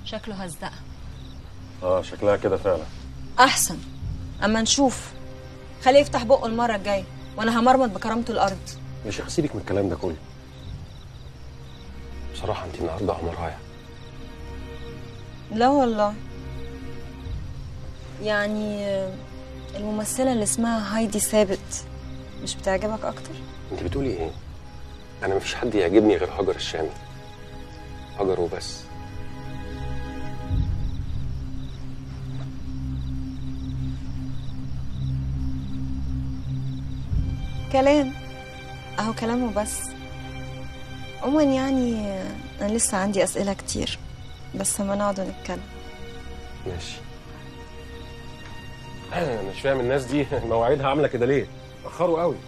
شكله هزقها اه شكلها كده فعلا احسن اما نشوف خليه يفتح بقه المره الجايه وانا همرمط بكرامته الارض يا شيخ سيبك من الكلام ده كله بصراحه انت النهارده قمرايه لا والله يعني آه، الممثله اللي اسمها هايدي ثابت مش بتعجبك اكتر انت بتقولي ايه انا مفيش حد يعجبني غير هاجر الشامي هاجر وبس كلام اهو كلامه بس عموما يعني آه، انا لسه عندي اسئله كتير بس ما نقعد نتكلم ماشي انا مش فاهم الناس دي مواعيدها عامله كده ليه اخروا قوي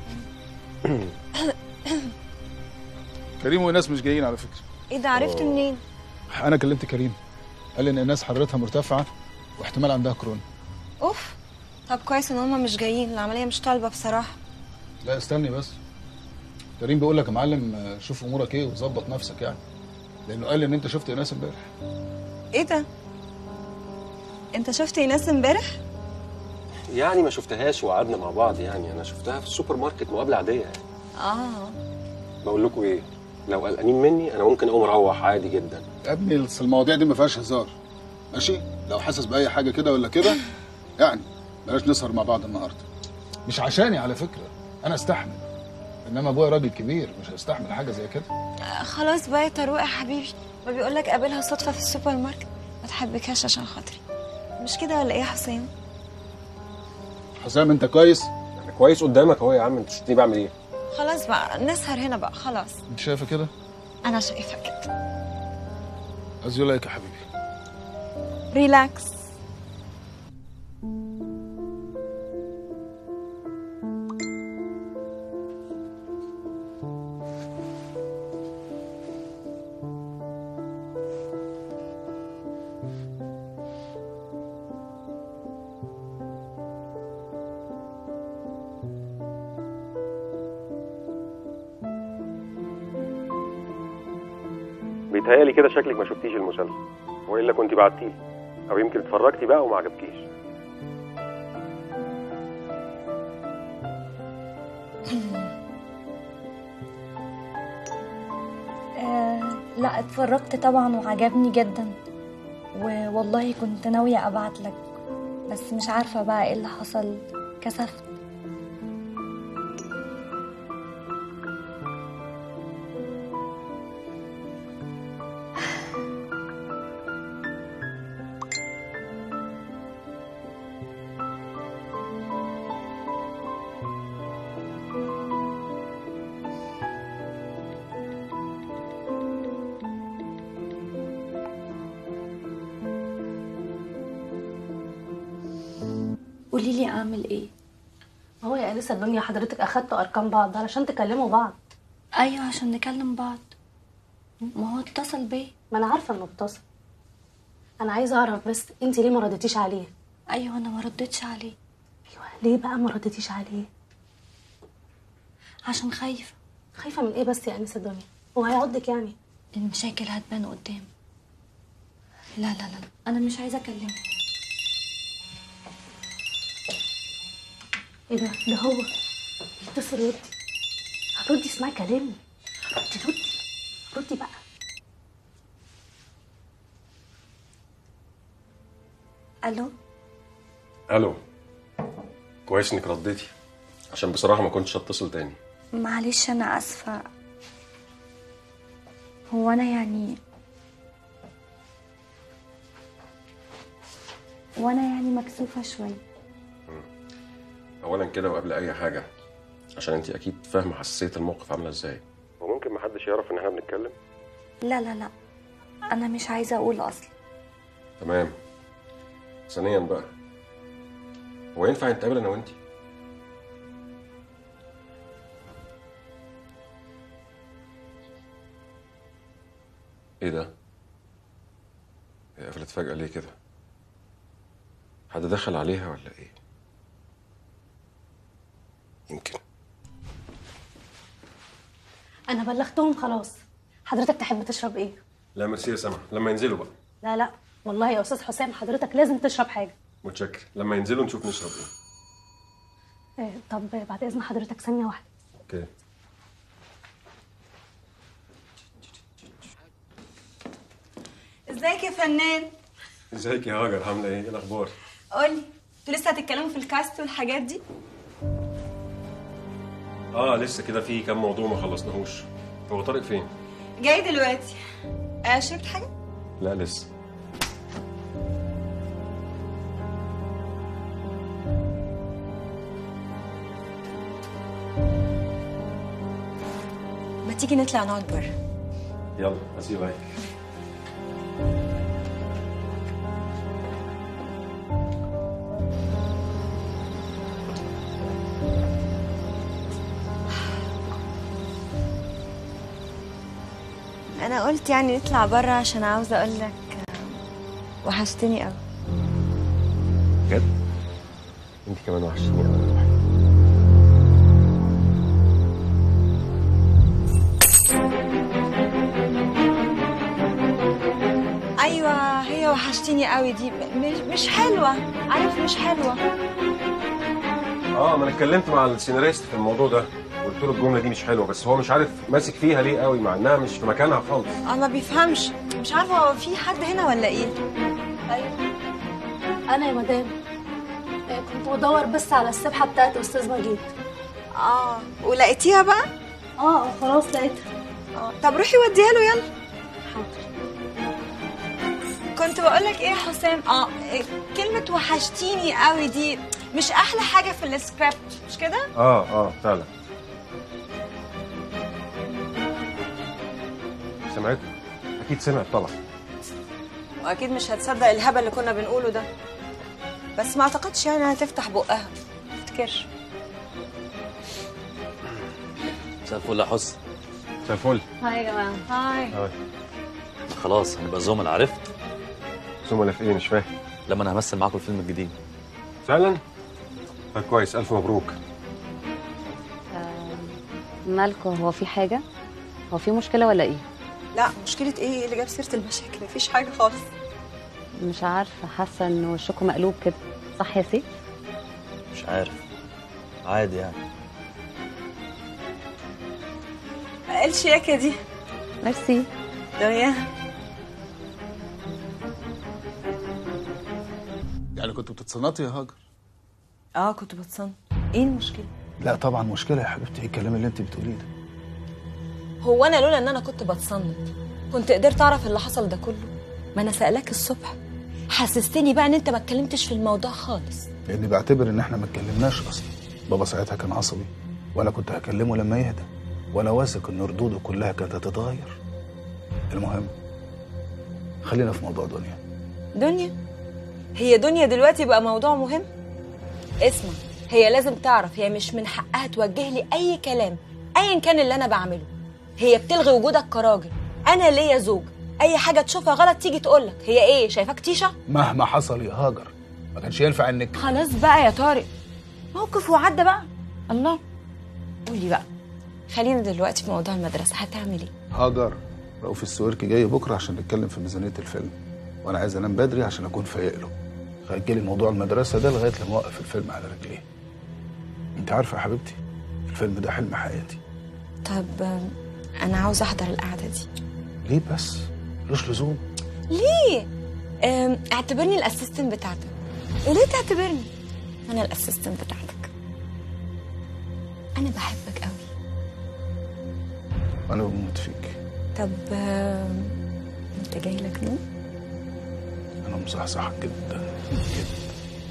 كريم والناس مش جايين على فكره ايه ده عرفت منين انا كلمت كريم قال لي ان الناس حرارتها مرتفعه واحتمال عندها كورونا اوف طب كويس ان هما مش جايين العمليه مش طالبه بصراحه لا استني بس كريم بيقول لك يا معلم آه، شوف امورك ايه وظبط نفسك يعني لانه قال لي ان انت شفت ايناس امبارح ايه ده انت شفت ايناس امبارح يعني ما شفتهاش وقعدنا مع بعض يعني انا شفتها في السوبر ماركت مقابله عاديه يعني اه بقول لكم ايه لو قلقانين مني انا ممكن اقوم اروح عادي جدا يا ابني أصل المواضيع دي ما فيهاش هزار ماشي لو حاسس باي حاجه كده ولا كده يعني بلاش نسهر مع بعض النهارده مش عشاني على فكره انا استحمل انما ابويا راجل كبير مش هيستحمل حاجه زي كده آه، خلاص بقى يا طارق يا حبيبي ما بيقول لك قابلها صدفه في السوبر ماركت ما تحبكهاش عشان خاطري مش كده ولا ايه يا حسام حسام انت كويس انا كويس قدامك اهو يا عم انت شفتني بعمل ايه خلاص بقى نسهر هنا بقى خلاص انت شايفه كده انا شايفه كده از يو لايك يا حبيبي ريلاكس بيتهيألي كده شكلك ما شفتيش المسلسل والا كنت بعتيلي او يمكن اتفرجتي بقى وما عجبكيش آه لا اتفرجت طبعا وعجبني جدا والله كنت ناوية ابعت لك بس مش عارفة بقى ايه اللي حصل كسفت قولي لي اعمل ايه هو يا انسه الدنيا حضرتك اخدتوا ارقام بعض علشان تكلموا بعض ايوه عشان نكلم بعض ما هو اتصل بيا ما انا عارفه انه اتصل انا عايزه اعرف بس انت ليه ما ردتيش عليه ايوه انا ما ردتش عليه ايوه ليه بقى ما ردتيش عليه عشان خايفة خايفه من ايه بس يا انسه الدنيا هو هيعضك يعني المشاكل هتبان قدام لا لا لا لا، انا مش عايزة اكلمه ايه ده ده هو بيتصل ردي ردي اسمعي كلامي ردي ردي ردي بقى الو الو كويس انك رديتي عشان بصراحه ما كنتش هتصل تاني معلش انا اسفة هو انا يعني وانا يعني مكسوفة شوية اولا كده وقبل اي حاجه عشان انت اكيد فاهمه حساسيه الموقف عامله ازاي وممكن محدش يعرف ان احنا بنتكلم لا لا لا انا مش عايزة اقول اصلا تمام ثانيا بقى هو ينفع نتقابل انا وانت ايه ده هي قفلت فجأة ليه كده حد دخل عليها ولا ايه يمكن انا بلغتهم خلاص حضرتك تحب تشرب ايه لا ميرسي يا سما لما ينزلوا بقى لا لا والله يا استاذ حسام حضرتك لازم تشرب حاجه متشكر لما ينزلوا نشوف نشرب ايه آه، طب بعد اذن حضرتك ثانيه واحده اوكي ازيك يا فنان ازيك يا هاجر عامله ايه ايه الاخبار قولي انتوا لسه هتتكلموا في الكاست والحاجات دي اه لسه كده في كام موضوع ما خلصناهوش هو طارق فين جاي دلوقتي آه شربت حاجه لا لسه ما تيجي نطلع نقعد بره يلا هسيبك انا قلت يعني نطلع بره عشان عاوزه اقول لك وحشتني قوي بجد انت كمان وحشتيني قوي روحي ايوه هي وحشتيني قوي دي م- مش مش حلوه عارف مش حلوه اه ما انا اتكلمت مع السيناريست في الموضوع ده قلت له الجمله دي مش حلوه بس هو مش عارف ماسك فيها ليه قوي مع انها مش في مكانها خالص اه ما بيفهمش مش عارفه هو في حد هنا ولا ايه ايوه انا يا مدام آه، كنت بدور بس على السبحه بتاعت استاذ مجيد اه ولقيتيها بقى اه آه، خلاص لقيتها اه طب روحي وديها له يلا حاضر كنت بقول لك ايه يا حسام اه إيه، كلمه وحشتيني قوي دي مش احلى حاجه في السكريبت مش كده اه اه فعلا سمعت اكيد سمعت طبعا واكيد مش هتصدق الهبل اللي كنا بنقوله ده بس ما اعتقدش يعني انها تفتح بقها ما افتكرش مساء الفل يا حسن مساء الفل هاي يا جماعه هاي آه. خلاص هنبقى زملاء عرفت زملاء في ايه مش فاهم لما انا همثل معاكم الفيلم الجديد فعلا طيب كويس الف مبروك مالكوا هو في حاجة؟ هو في مشكلة ولا ايه؟ لا مشكله ايه إيه اللي جاب سيره المشاكل مفيش حاجه خالص مش عارفة حاسة ان وشكوا مقلوب كده صح يا سيف؟ مش عارف عادي يعني ايه الشياكه دي ميرسي دنيا يعني كنت بتتصنطي يا هاجر اه كنت بتصنع ايه المشكله لا طبعا مشكله يا حبيبتي ايه الكلام اللي انت بتقوليه ده هو انا لولا ان انا كنت بتصنت كنت قدرت اعرف اللي حصل ده كله ما انا سألاك الصبح حسستني بقى ان انت ما اتكلمتش في الموضوع خالص لاني بعتبر ان احنا ما اتكلمناش اصلا بابا ساعتها كان عصبي وانا كنت هكلمه لما يهدى وانا واثق ان ردوده كلها كانت هتتغير المهم خلينا في موضوع دنيا دنيا هي دنيا دلوقتي بقى موضوع مهم اسمع هي لازم تعرف هي مش من حقها توجه لي اي كلام ايا كان اللي انا بعمله هي بتلغي وجودك كراجل انا ليا زوج اي حاجه تشوفها غلط تيجي تقولك هي ايه شايفاك تيشه مهما حصل يا هاجر ما كانش ينفع انك خلاص بقى يا طارق موقف وعدى بقى الله قولي بقى خلينا دلوقتي في موضوع المدرسه هتعمل ايه هاجر رؤوف السويركي جاي بكره عشان نتكلم في ميزانيه الفيلم وانا عايز انام بدري عشان اكون فايق له خلي موضوع المدرسه ده لغايه لما اوقف الفيلم على رجليه انت عارفه يا حبيبتي الفيلم ده حلم حياتي طب آم، انا عاوزه احضر القعده دي ليه بس ملوش لزوم ليه آم، اعتبرني الاسيستنت بتاعتك وليه تعتبرني انا الاسيستنت بتاعتك انا بحبك قوي انا بموت فيك طب آم، انت جاي لك نوم انا مصحصح جدا جدا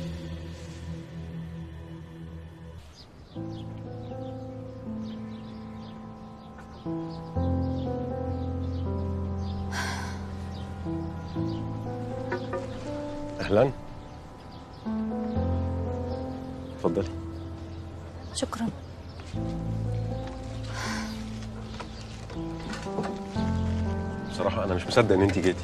اهلا اتفضلي شكرا بصراحه انا مش مصدق ان انت جيتي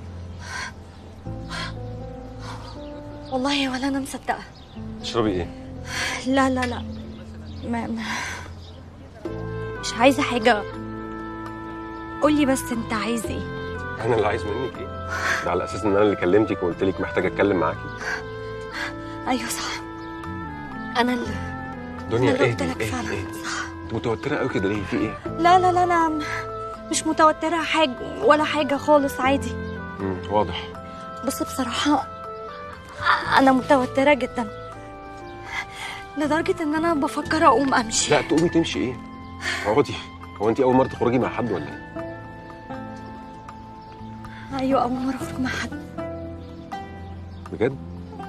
والله ولا انا مصدقه تشربي ايه لا لا لا ما ما مش عايزه حاجه قولي بس انت عايز ايه انا اللي عايز منك ايه ده على اساس ان انا اللي كلمتك وقلت لك محتاج اتكلم معاكي ايوه صح انا اللي دنيا أنا ايه قلت لك ايه فعلا ايه انت متوتره قوي كده ليه في ايه لا لا لا انا مش متوتره حاجه ولا حاجه خالص عادي امم واضح بس بصراحه انا متوتره جدا لدرجه ان انا بفكر اقوم امشي لا تقومي تمشي ايه اقعدي هو انت اول مره تخرجي مع حد ولا ايه ايوه اول مره اخرج مع حد بجد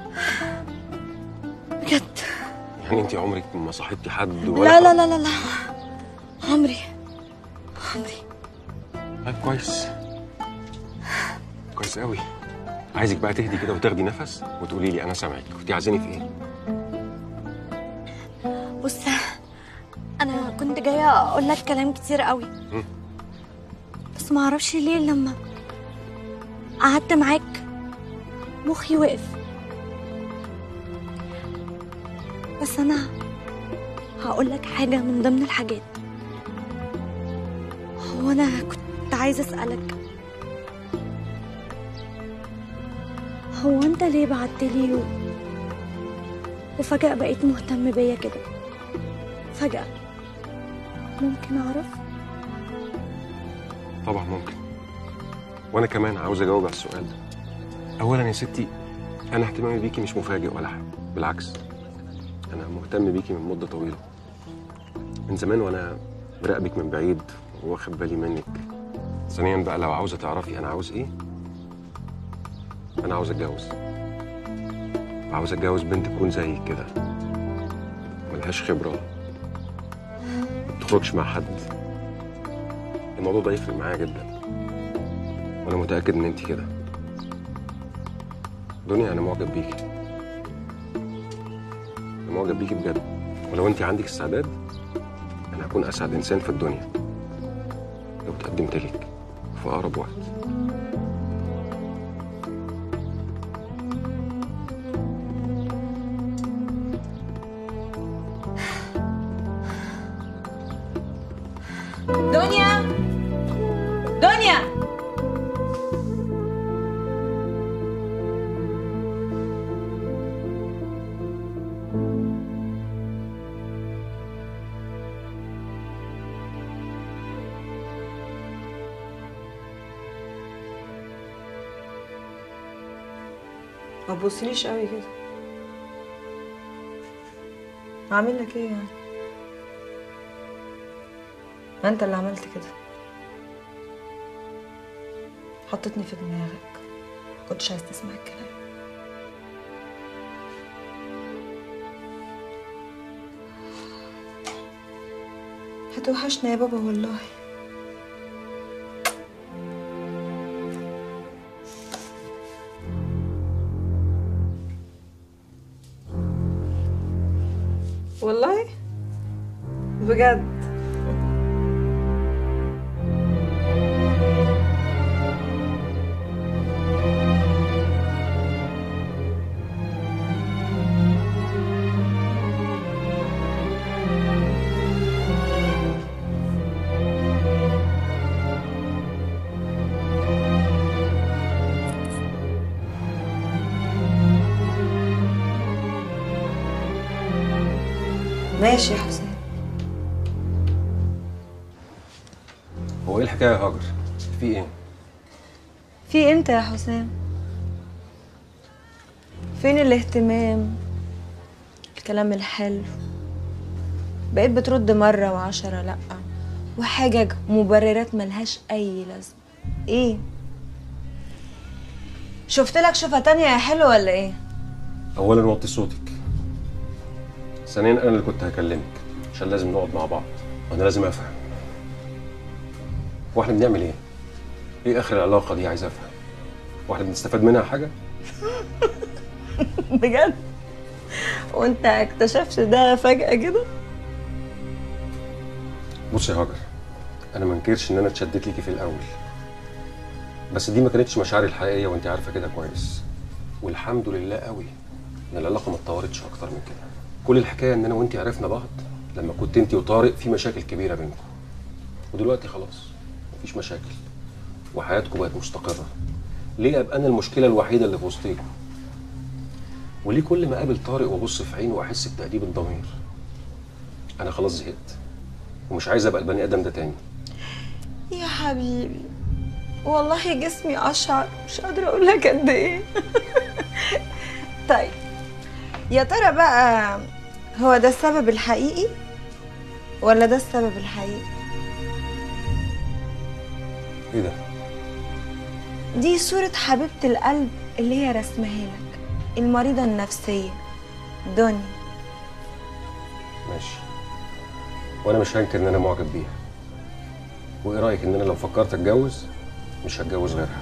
بجد يعني انت عمرك ما صاحبتي حد ولا لا لا لا لا لا عمري عمري طيب كويس كويس قوي عايزك بقى تهدي كده وتاخدي نفس وتقولي لي انا سامعك كنت عايزاني في ايه بص انا كنت جايه اقول لك كلام كتير قوي مم. بس ما اعرفش ليه لما قعدت معاك مخي وقف بس انا هقول لك حاجه من ضمن الحاجات هو انا كنت عايزه اسالك هو انت ليه بعتلي و... وفجأة بقيت مهتم بيا كده فجأة ممكن أعرف طبعا ممكن وانا كمان عاوز اجاوب على السؤال ده اولا يا ستي انا اهتمامي بيكي مش مفاجئ ولا حاجه بالعكس انا مهتم بيكي من مده طويله من زمان وانا براقبك من بعيد واخد بالي منك ثانيا بقى لو عاوزه تعرفي انا عاوز ايه انا عاوز اتجوز عاوز اتجوز بنت تكون زيك كده ملهاش خبره ما بتخرجش مع حد الموضوع ده يفرق معايا جدا وانا متاكد ان انت كده دنيا انا معجب بيكي انا معجب بيكي بجد ولو انت عندك استعداد انا هكون اسعد انسان في الدنيا لو تقدمت لك في اقرب وقت دنيا دنيا ما تبصليش قوي كده اعمل لك ايه يعني ما انت اللي عملت كده حطتني في دماغك كنتش عايز تسمع الكلام هتوحشنا يا بابا والله والله بجد ماشي يا حسين هو ايه الحكايه يا هاجر في ايه في انت يا حسام فين الاهتمام الكلام الحلو بقيت بترد مرة وعشرة لأ وحجج ومبررات ملهاش أي لازمة إيه؟ شفت لك شوفة تانية يا حلو ولا إيه؟ اولا وطي صوتك ثانيا انا اللي كنت هكلمك عشان لازم نقعد مع بعض وانا لازم افهم هو احنا بنعمل ايه ايه اخر العلاقه دي عايز افهم واحنا بنستفاد منها حاجه بجد؟ وأنت اكتشفت ده فجأة كده؟ بصي يا هاجر انا ما انكرش ان انا اتشدت ليكي في الاول بس دي ما كانتش مشاعري الحقيقيه وانت عارفه كده كويس والحمد لله قوي ان العلاقه ما اتطورتش اكتر من كده كل الحكايه ان انا وانت عرفنا بعض لما كنت انت وطارق في مشاكل كبيره بينكم ودلوقتي خلاص مفيش مشاكل وحياتكم بقت مستقره ليه ابقى انا المشكله الوحيده اللي في وسطيكم وليه كل ما اقابل طارق وابص في عينه واحس بتأديب الضمير انا خلاص زهقت ومش عايز ابقى البني ادم ده تاني يا حبيبي والله جسمي اشعر مش قادره اقول لك قد ايه طيب يا ترى بقى هو ده السبب الحقيقي ولا ده السبب الحقيقي ايه ده دي صورة حبيبة القلب اللي هي رسمها لك المريضة النفسية دنيا ماشي وانا مش هنكر ان انا معجب بيها وايه رايك ان انا لو فكرت اتجوز مش هتجوز غيرها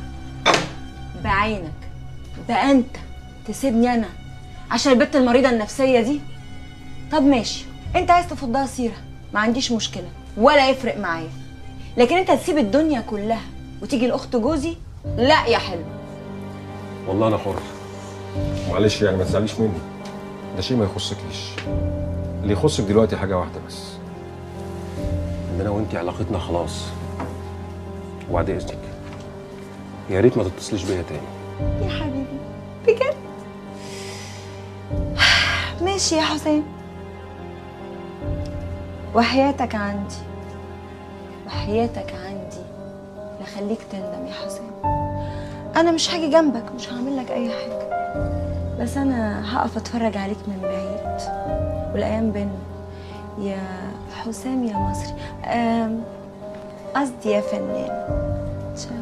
بعينك بقى انت تسيبني انا عشان البت المريضة النفسية دي طب ماشي انت عايز تفضها سيرة ما عنديش مشكلة ولا يفرق معايا لكن انت تسيب الدنيا كلها وتيجي لاخت جوزي لا يا حلو والله انا حر معلش يعني ما تزعليش مني ده شيء ما يخصكيش اللي يخصك دلوقتي حاجه واحده بس ان انا وانتي علاقتنا خلاص وبعد اذنك يا ريت ما تتصليش بيا تاني يا حبيبي بجد ماشي يا حسين وحياتك عندي وحياتك عندي لا خليك تندم يا حسين انا مش هاجي جنبك مش هعمل لك اي حاجه بس انا هقف اتفرج عليك من بعيد والايام بينا يا حسام يا مصري أم، قصدي يا فنان تشاو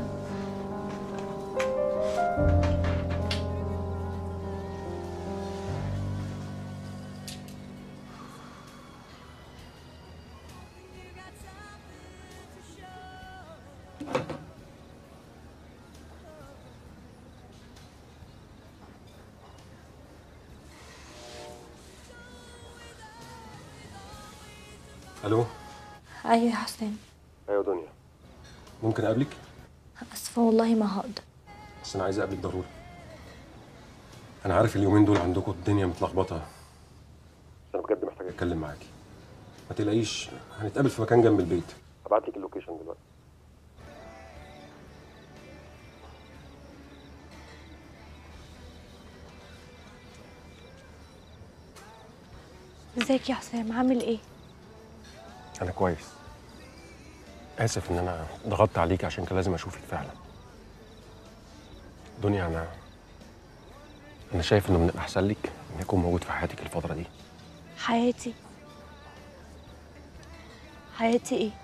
الو ايوه يا حسام ايوه دنيا ممكن اقابلك اسفه والله ما هقدر بس انا عايز اقابلك ضروري انا عارف اليومين دول عندكم الدنيا متلخبطه انا بجد محتاج اتكلم معاكي ما تلاقيش هنتقابل في مكان جنب البيت هبعت لك اللوكيشن دلوقتي ازيك يا حسام عامل ايه انا كويس اسف ان انا ضغطت عليك عشان كان لازم اشوفك فعلا دنيا انا انا شايف انه من الاحسن لك ان يكون موجود في حياتك الفتره دي حياتي حياتي ايه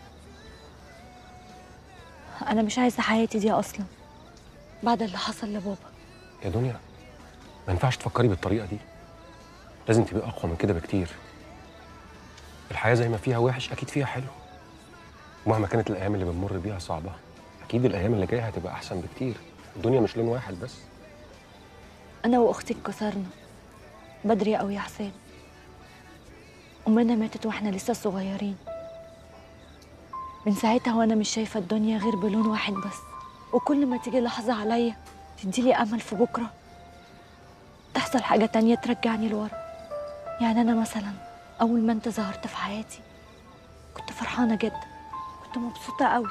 انا مش عايزه حياتي دي اصلا بعد اللي حصل لبابا يا دنيا ما ينفعش تفكري بالطريقه دي لازم تبقي اقوى من كده بكتير الحياه زي ما فيها وحش اكيد فيها حلو مهما كانت الايام اللي بنمر بيها صعبه اكيد الايام اللي جايه هتبقى احسن بكتير الدنيا مش لون واحد بس انا واختي اتكسرنا بدري قوي يا حسام امنا ماتت واحنا لسه صغيرين من ساعتها وانا مش شايفه الدنيا غير بلون واحد بس وكل ما تيجي لحظه عليا تديلي امل في بكره تحصل حاجه تانية ترجعني لورا يعني انا مثلا اول ما انت ظهرت في حياتي كنت فرحانه جدا كنت مبسوطه قوي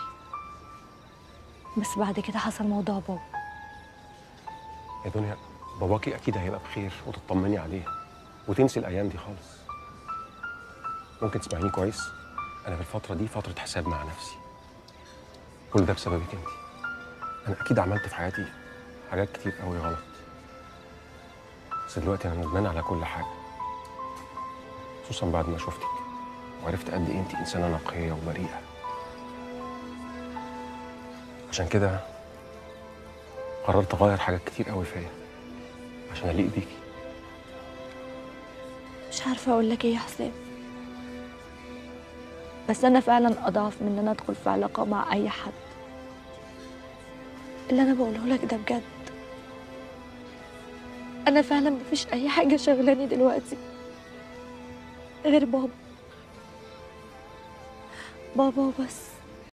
بس بعد كده حصل موضوع بابا يا دنيا باباكي اكيد هيبقى بخير وتطمني عليه وتنسي الايام دي خالص ممكن تسمعيني كويس انا في الفتره دي فتره حساب مع نفسي كل ده بسببك انت انا اكيد عملت في حياتي حاجات كتير قوي غلط بس دلوقتي انا ندمان على كل حاجه خصوصا بعد ما شفتك وعرفت قد ايه انت انسانه نقيه وبريئه عشان كده قررت اغير حاجات كتير قوي فيا عشان اليق بيكي مش عارفة أقول لك إيه يا حسام بس أنا فعلا أضعف من إن أنا أدخل في علاقة مع أي حد اللي أنا بقوله لك ده بجد أنا فعلا مفيش أي حاجة شغلاني دلوقتي غير بابا بابا وبس